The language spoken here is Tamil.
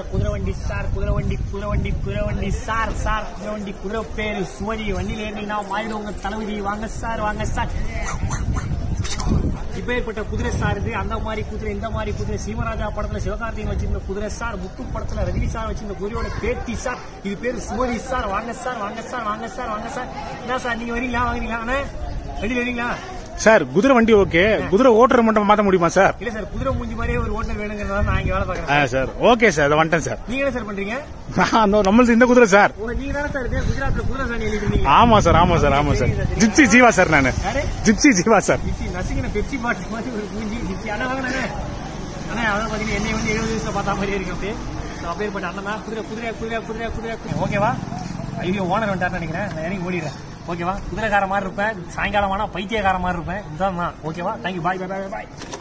குதிரை வண்டி சார் குதிரை வண்டி குதிரை வண்டி குதிரை வண்டி சார் சார் குதிரை வண்டி குதிரை பேரு சுமதி வண்டியில் ஏறினா மாறிடும் உங்க தளபதி வாங்க சார் வாங்க சார் இப்பேற்பட்ட குதிரை சார் இது அந்த மாதிரி குதிரை இந்த மாதிரி குதிரை சீமராஜா படத்துல சிவகார்த்திகேயன் வச்சிருந்த குதிரை சார் முத்து படத்துல ரஜினி சார் வச்சிருந்த குதிரையோட பேத்தி சார் இது பேரு சுமதி சார் வாங்க சார் வாங்க சார் வாங்க சார் வாங்க சார் என்ன சார் நீங்க வரீங்களா வாங்குறீங்களா அண்ணா வண்டி வரீங்களா சார் குதிரை வண்டி ஓகே குதிரை ஓட்டுற மட்டும் மாத்த முடியுமா சார் இல்ல சார் குதிரை மூஞ்சி மாதிரியே ஒரு ஓட்டல் வேணுங்கிறதா நான் இங்க வேலை ஆ பாக்குறேன் சார் ஓகே சார் அதை வந்துட்டேன் சார் நீங்க என்ன சார் பண்றீங்க நான் நம்மளது இந்த குதிரை சார் உங்க நீங்க தானே சார் இது குஜராத்ல குதிரை சாணி எழுதிட்டு இருந்தீங்க ஆமா சார் ஆமா சார் ஆமா சார் ஜிப்சி ஜீவா சார் நானு யாரு ஜிப்சி ஜீவா சார் பிச்சி நசுங்கின பெப்சி பாட்டு மாதிரி ஒரு மூஞ்சி பிச்சி அண்ணா வாங்கினாங்க அண்ணா அதான் பாத்தீங்கன்னா என்னை வந்து எழுபது வயசுல பார்த்தா மாதிரியே இருக்கு அப்படியே So, அப்பேற்பட்ட அண்ணன் தான் குதிரை குதிரை குதிரை குதிரை குதிரை குதிரை. ஓகேவா ஐயோ ஓனர் வந்துட்டாருன்னு நினைக்கிறேன் நான் இறங்கி ஓடிடுறேன் ஓகேவா குதிரைக்கார மாதிரி இருப்பேன் சாயங்காலம் ஆனா பைத்தியக்கார மாதிரி இருப்பேன் இதுதான் நான் ஓகேவா தேங்க்யூ பாய் பாய் பாய் பாய்